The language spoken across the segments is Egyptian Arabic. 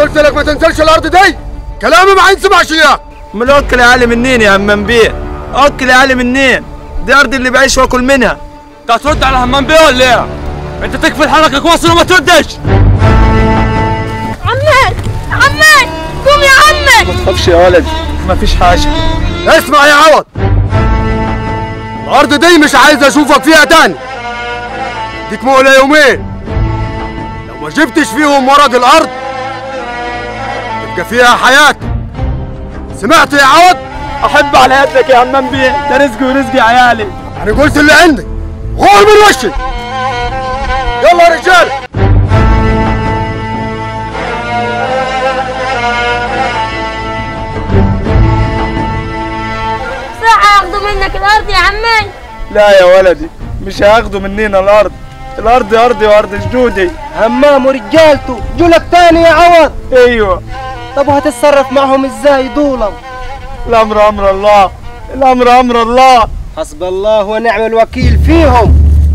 قلت لك ما تنزلش الارض دي كلامي ما ينسمعش اياك امال اكل عالي منين يا همام بيه اكل عالي منين دي ارض اللي بعيش واكل منها انت هترد على همام بيه ولا ايه انت تكفي حالك واصل وما تردش عمان عمان قوم يا عمان ما تخافش يا ولد مفيش حاجه اسمع يا عوض الارض دي مش عايز اشوفك فيها تاني ديك مهلة يومين لو ما جبتش فيهم ورد الارض تبقى فيها حياتك سمعت يا عوض احب على يدك يا همام بيه ده رزقي ورزق عيالي انا قلت اللي عندي غور من وشي يلا يا رجاله ساعة ياخدوا منك الأرض يا عمان لا يا ولدي مش هياخدوا مننا الارض الارض ارضي وارض جدودي همام ورجالته جولك تاني يا عوض ايوه طب وهتتصرف معهم ازاي دولم الامر امر الله الامر امر الله حسب الله ونعم الوكيل فيهم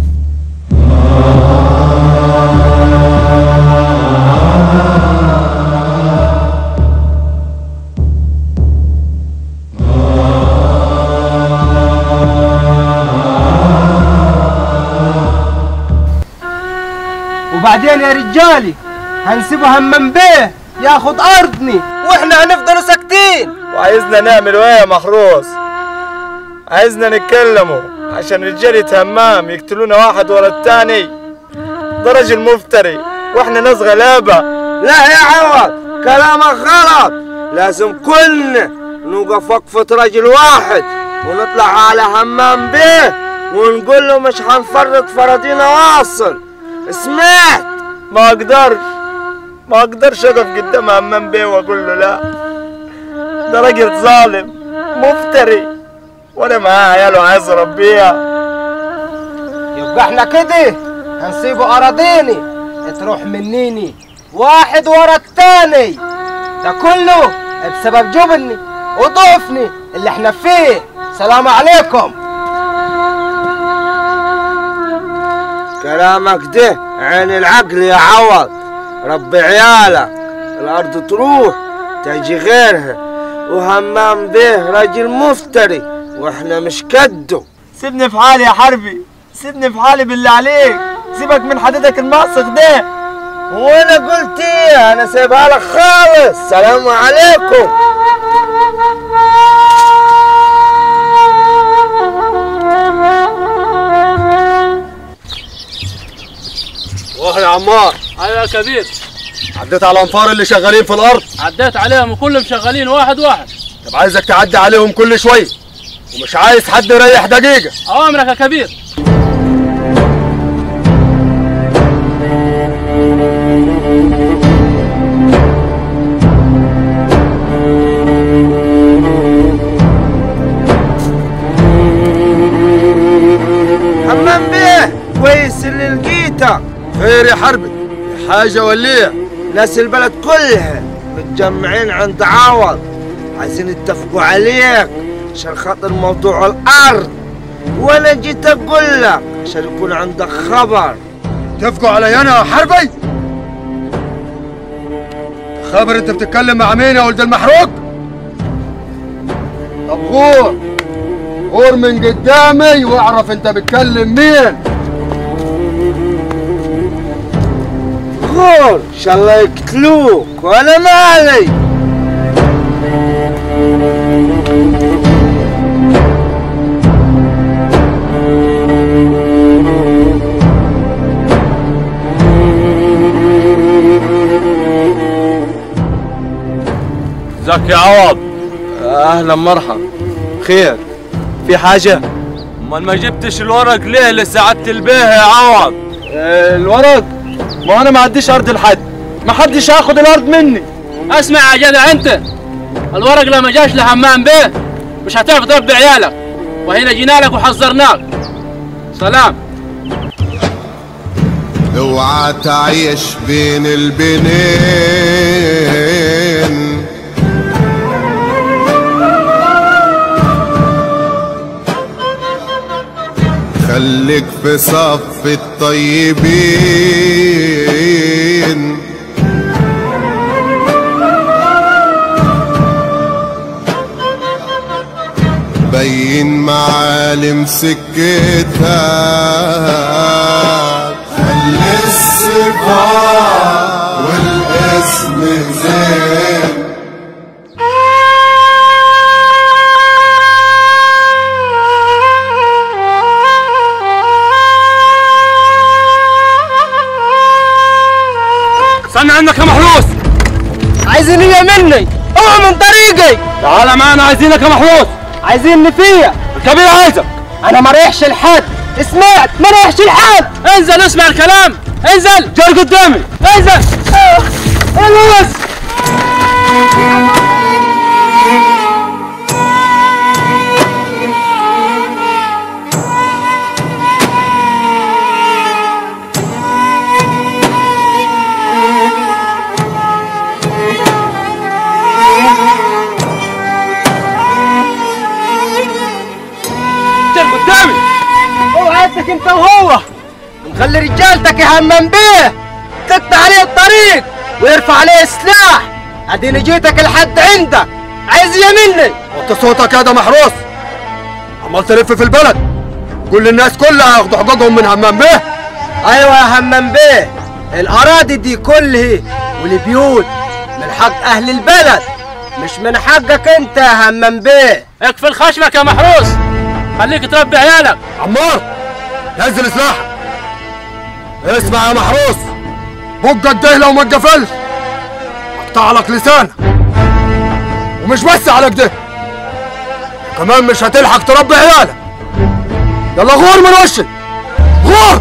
وبعدين يا رجالي هنسيبه همام بيه ياخد ارضني واحنا هنفضلوا ساكتين وعايزنا نعمل ايه يا محروس عايزنا نتكلموا عشان رجالة همام يقتلونا واحد ورا التاني ده راجل مفتري واحنا ناس غلابة لا يا عوض كلامك غلط لازم كلنا نوقف وقفة رجل واحد ونطلع على همام بيه ونقول له مش هنفرط فرضينا واصل سمعت ما اقدرش ما اقدرش اقف قدام همام بيه واقول له لا ده راجل ظالم مفتري وانا معاه عياله عايز اربيها يبقى احنا كده هنسيبه اراضيني تروح منيني واحد ورا التاني ده كله بسبب جبني وضعفني اللي احنا فيه سلام عليكم كلامك ده عين العقل يا عوض ربي عيالك الارض تروح تجي غيرها وهمام به راجل مفتري واحنا مش كده سيبني في حالي يا حربي سيبني في حالي بالله عليك سيبك من حديدك الماسخ ده وانا قلت ايه انا سايبها لك خالص سلام عليكم روح يا عمار ايوه يا كبير عديت على الانفار اللي شغالين في الارض عديت عليهم وكلهم شغالين واحد واحد طب عايزك تعدي عليهم كل شويه ومش عايز حد يريح دقيقه اوامرك يا كبير حمام بيه كويس اللي لقيته خير يا حربي حاجه وليه ناس البلد كلها متجمعين عند عوض عايزين يتفقوا عليك عشان خاطر موضوع الارض وانا جيت اقول لك عشان يكون عندك خبر اتفقوا علي انا يا حربي خبر انت بتتكلم مع مين يا ولد المحروق طب غور غور من قدامي واعرف انت بتكلم مين غور ان شاء الله يقتلوك وانا مالي ازيك يا عوض اهلا مرحبا خير في حاجة امال ما جبتش الورق ليه لسعادة البيه يا عوض آه، الورق ما انا ما عديش ارض لحد ما حدش هياخد الارض مني اسمع يا جدع انت الورق لما جاش لحمام بيه مش هتعرف تربي عيالك وهنا جينا لك وحذرناك سلام اوعى تعيش بين البنين خليك في صف الطيبين بين معالم سكتها خلي الصفات والاسم زين استنى عندك يا محروس عايزين ايه مني اوعى من طريقي تعال معانا عايزينك يا محروس عايزيني فيا الكبير عايزك انا ما رايحش لحد سمعت ما رايحش لحد انزل اسمع الكلام انزل جار قدامي انزل خلاص جار قدامي اوعدك انت وهو نخلي رجالتك يهمم بيه تقطع عليه الطريق ويرفع عليه سلاح اديني جيتك لحد عندك عايز ايه مني وطي صوتك يا ده محروس عمال تلف في البلد كل الناس كلها ياخدوا حقوقهم من همام بيه ايوه يا همام بيه الاراضي دي كلها والبيوت من حق اهل البلد مش من حقك انت يا همام بيه اقفل خشمك يا محروس خليك تربي عيالك عمار نزل سلاحك اسمع يا محروس بقك ده لو ما اتقفلش اقطع لك لسانك ومش بس على كده كمان مش هتلحق تربي عيالك يلا غور من وشي غور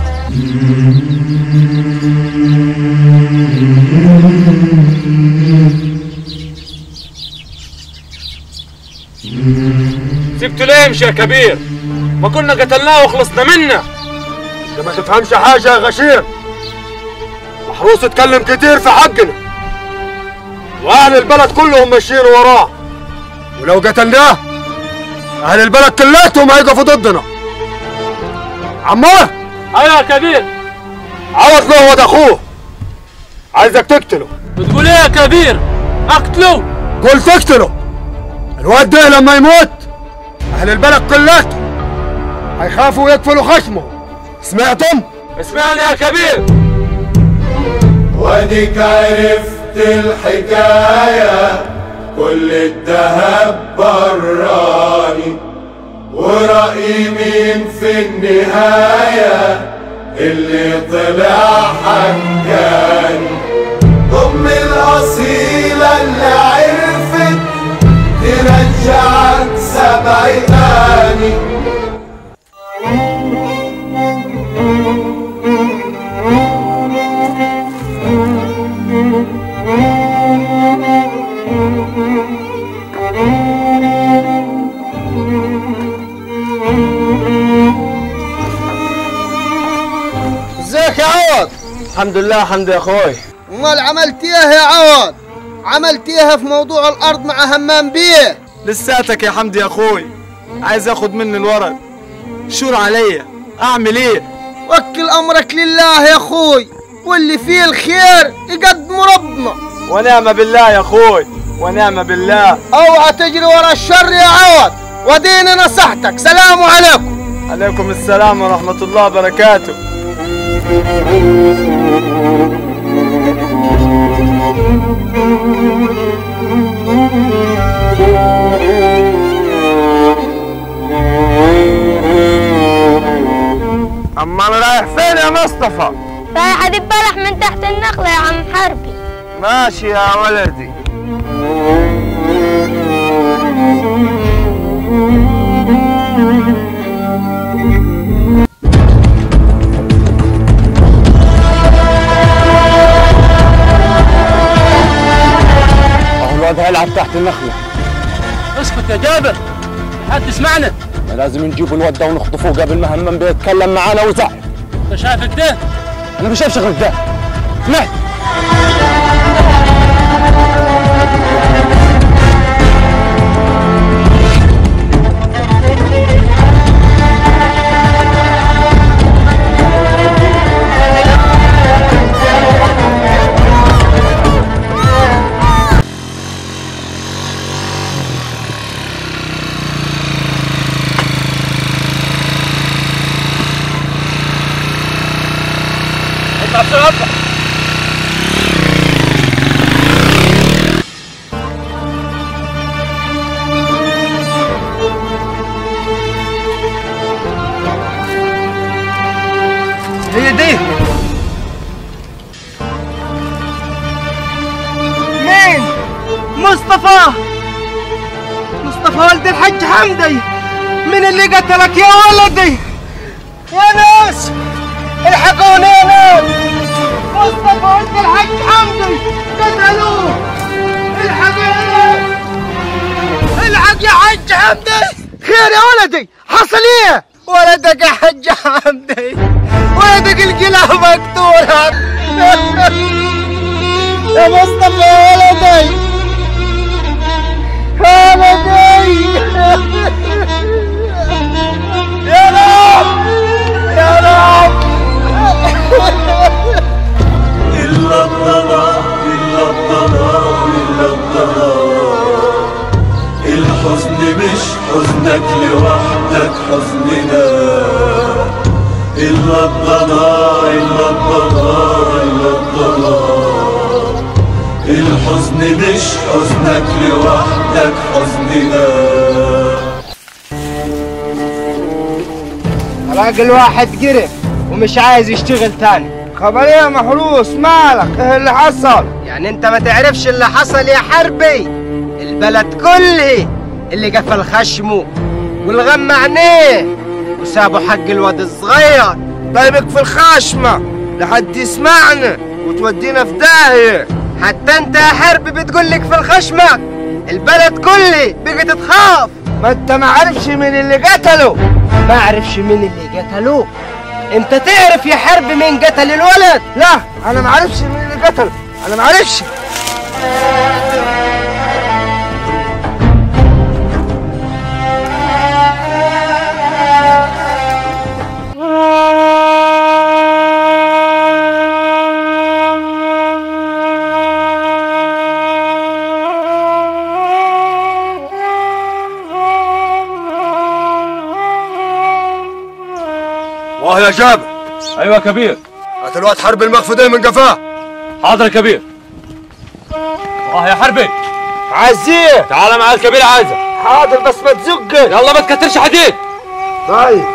سبته ليه يمشي يا كبير ما كنا قتلناه وخلصنا منه انت ما تفهمش حاجه يا غشير محروس اتكلم كتير في حقنا واهل البلد كلهم ماشيين وراه ولو قتلناه اهل البلد كلاتهم هيقفوا ضدنا عمار ايوه يا كبير عوض له واد اخوه عايزك تقتله بتقول ايه يا كبير اقتله قول تقتله الواد ده لما يموت اهل البلد كلاتهم هيخافوا ويقفلوا خشمه سمعتم؟ اسمعني يا كبير واديك عرفت الحكاية كل الدهب براني ورأي مين في النهاية اللي طلع حكاني أم الأصيلة اللي عرفت ترجعك سبعيني ازيك يا عوض الحمد لله الحمد يا اخوي امال عملت ايه يا عوض عملت ايه في موضوع الارض مع همام بيه لساتك يا حمدي يا اخوي عايز ياخد مني الورق شور عليا اعمل ايه وكل امرك لله يا اخوي واللي فيه الخير يقدم ربنا ونعم بالله يا اخوي ونعم بالله اوعى تجري ورا الشر يا عوض وديني نصحتك سلام عليكم عليكم السلام ورحمة الله وبركاته أما أنا رايح فين يا مصطفى؟ رايح اجيب بلح من تحت النخلة يا عم حربي ماشي يا ولدي اهو الواد هيلعب تحت النخله اسكت يا جابر حد يسمعنا لازم نجيب الواد ده ونخطفوه قبل ما همام بيتكلم معانا ويزعق انت شايف كده انا مش شايف شغل ده سمعت ربك هي دي مين مصطفى مصطفى ولد الحج حمدي من اللي قتلك يا ولدي يا ناس الحقوني يا ناس مصطفى ولد الحج حمدي قتلوه الحق يا ناس الحق يا حج حمدي خير يا ولدي حصل ايه ولدك يا حج حمدي ولدك القلع مقتول يا مصطفى يا ولدي يا ولدي يا رب يا رب إلا الضلال إلا الضلال إلا الضلال الحزن مش حزنك لوحدك حزننا إلا الضلال إلا الضلال إلا الضلال الحزن مش حزنك لوحدك حزننا راجل واحد قرف ومش عايز يشتغل تاني خبر ايه يا محروس مالك ايه اللي حصل يعني انت ما تعرفش اللي حصل يا حربي البلد كله اللي قفل خشمه والغم عينيه وسابوا حق الواد الصغير طيبك في الخشمة لحد يسمعنا وتودينا في داهية حتى انت يا حربي بتقول لك في الخشمة البلد كله بقت تخاف ما انت ما عارفش مين اللي قتله ما عارفش مين اللي قتلوه انت تعرف يا حرب مين قتل الولد لا انا ما عارفش مين اللي قتله انا ما عارفش واه يا جابر ايوه كبير هات الواد حرب المخفي من قفاه حاضر يا كبير اه يا حربي عزيز تعال مع الكبير عايزك حاضر بس ما تزقش يلا ما تكترش حديد طيب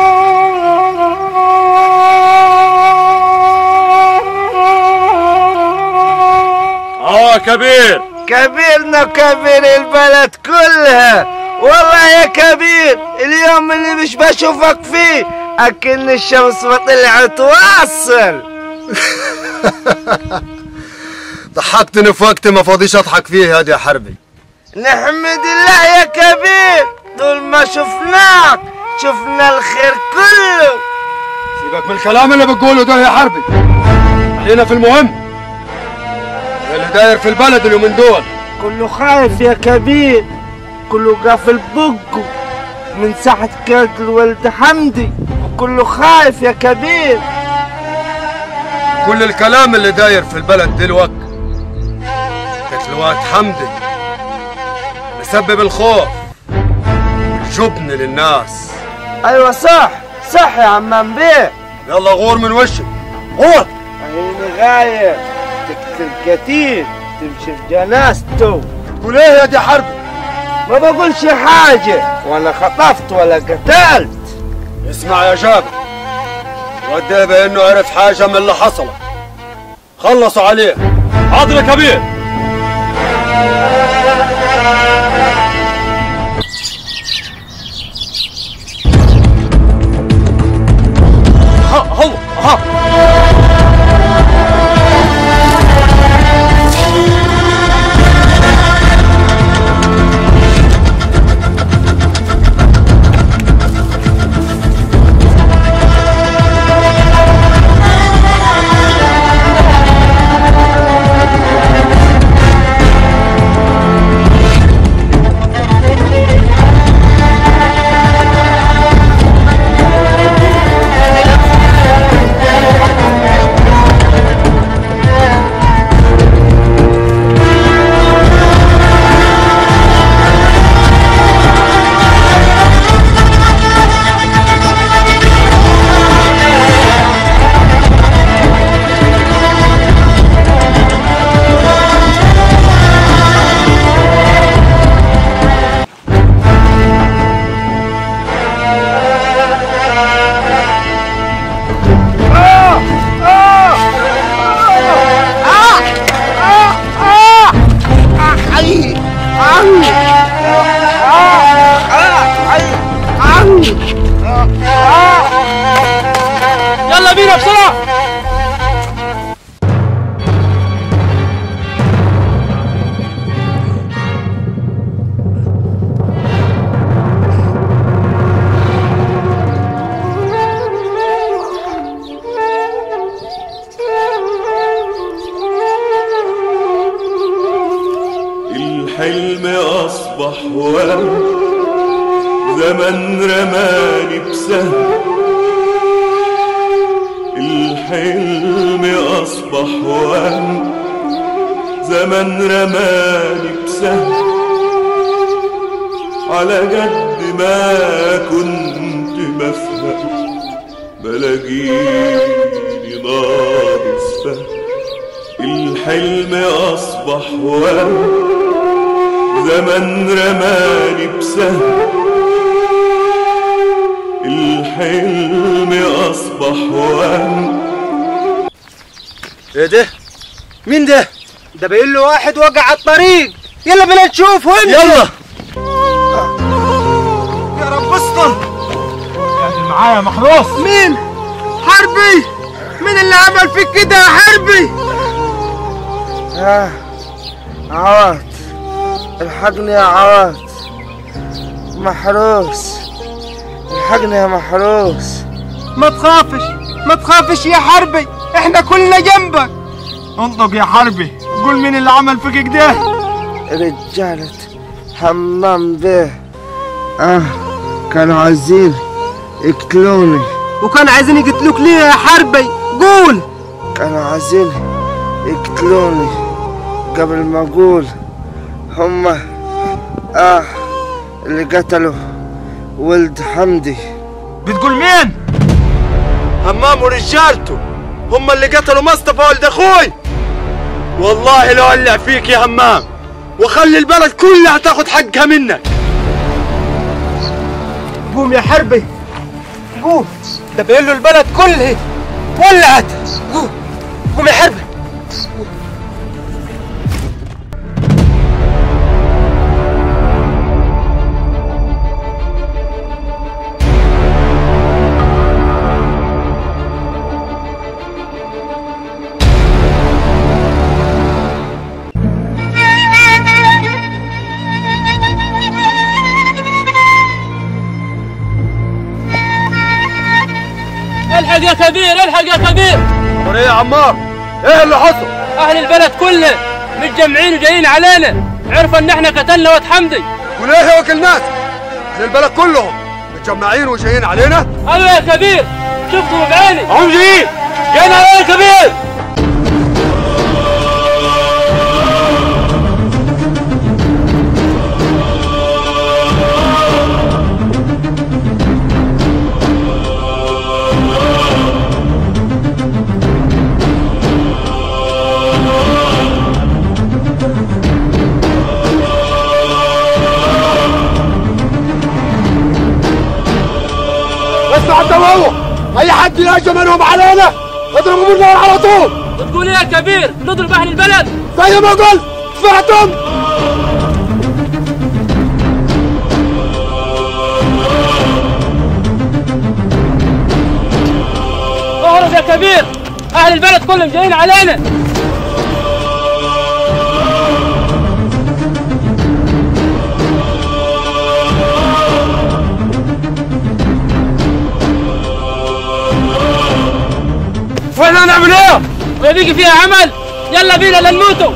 اه كبير كبيرنا كبير البلد كلها والله يا كبير اليوم اللي مش بشوفك فيه أكن الشمس ما طلعت واصل ضحكتني في وقت ما فاضيش اضحك فيه هادي يا حربي نحمد الله يا كبير طول ما شفناك شفنا الخير كله سيبك من الكلام اللي بتقوله ده يا حربي خلينا في المهم اللي داير في البلد اليومين دول كله خايف يا كبير كله قافل بقه من ساعة قتل ولد حمدي وكله خايف يا كبير كل الكلام اللي داير في البلد دلوقتي قتل واد حمدي مسبب الخوف والجبن للناس ايوه صح صح يا عمام بيه يلا غور من وشك غور عيني غايب تقتل قتيل تمشي في جنازته تقول ايه يا دي حربي ما بقولش حاجة ولا خطفت ولا قتلت اسمع يا جابر وديه بانه عرف حاجه من اللي حصل خلصوا عليه حاضر يا كبير ها هو ها بينا بسرعه الحلم أصبح وهم زمن رماني بسهم الحلم أصبح وهم زمن رماني بسهم على قد ما كنت بفهم بلاقيني ناقص فهم الحلم أصبح وهم زمن رماني بسهم الحلم أصبح وهم ايه ده؟ مين ده؟ ده باين له واحد وقع على الطريق يلا بينا نشوف وين يلا يا رب استر معايا محروس مين؟ حربي مين اللي عمل فيك كده يا حربي؟ آه عواد الحقني يا عواد محروس الحقني يا محروس ما تخافش ما تخافش يا حربي احنا كلنا جنبك انطق يا حربي قول مين اللي عمل فيك كده رجالة حمام به اه كانوا عايزين يقتلوني وكان عايزين يقتلوك ليه يا حربي قول كانوا عايزين يقتلوني قبل ما اقول هما اه اللي قتلوا ولد حمدي بتقول مين همام ورجالته هم اللي قتلوا مصطفى ولد اخوي والله لو ولع فيك يا همام وخلي البلد كلها تاخد حقها منك قوم يا حربي قوم ده بيقول له البلد كلها ولعت قوم قوم يا حربي الحق يا كبير الحق يا كبير وريه يا عمار ايه اللي حصل اهل البلد كلها متجمعين وجايين علينا عرفوا ان احنا قتلنا واد حمدي وليه يا وكيل ناس اهل البلد كلهم متجمعين وجايين علينا ايوه يا كبير شفتوا بعيني هم جايين جايين علينا يا كبير بس حتى هو اي حد يهاجم منهم علينا اضربوا بالنار على طول بتقول ايه يا كبير نضرب اهل البلد زي ما قلت سمعتم اهرب يا كبير اهل البلد كلهم جايين علينا واحنا هنعمل ايه؟ ما بيجي فيها عمل يلا بينا لنموتوا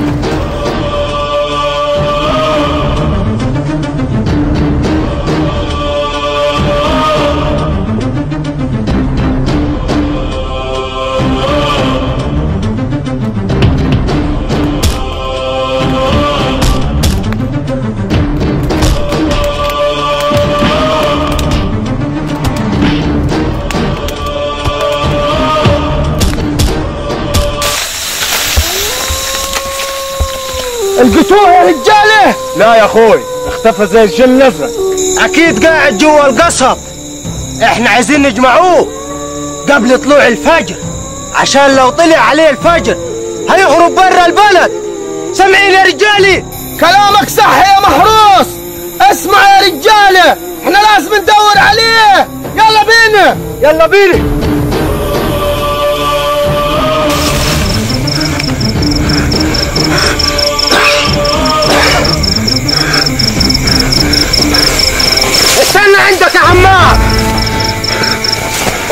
القتوه يا رجاله لا يا اخوي اختفى زي الجن الازرق اكيد قاعد جوا القصب احنا عايزين نجمعوه قبل طلوع الفجر عشان لو طلع عليه الفجر هيهرب برا البلد سامعين يا رجالي كلامك صح يا محروس اسمع يا رجاله احنا لازم ندور عليه يلا بينا يلا بينا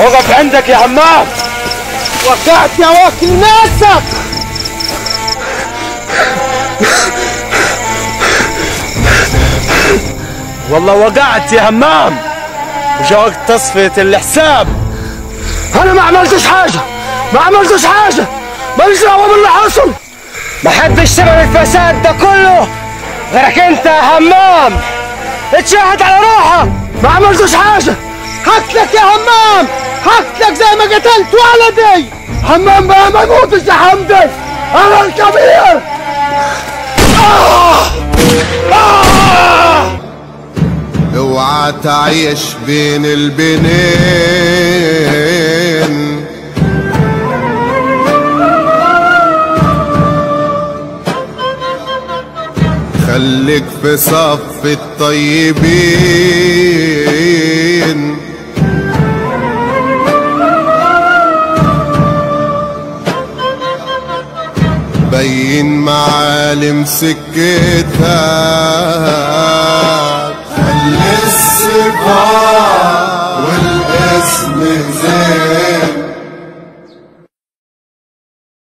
وقف عندك يا همام وقعت يا واكل ناسك والله وقعت يا همام وجا وقت تصفية الحساب انا ما عملتش حاجه ما عملتش حاجه ماليش دعوه باللي حصل ما حدش سبب الفساد ده كله غيرك انت يا همام اتشهد على روحك ما عملتش حاجه هقتلك يا همام هقتلك زي ما قتلت ولدي همام بقى ما يموتش يا حمدي انا الكبير آه! آه! اوعى تعيش بين البنين خليك في صف الطيبين بين معالم سكتها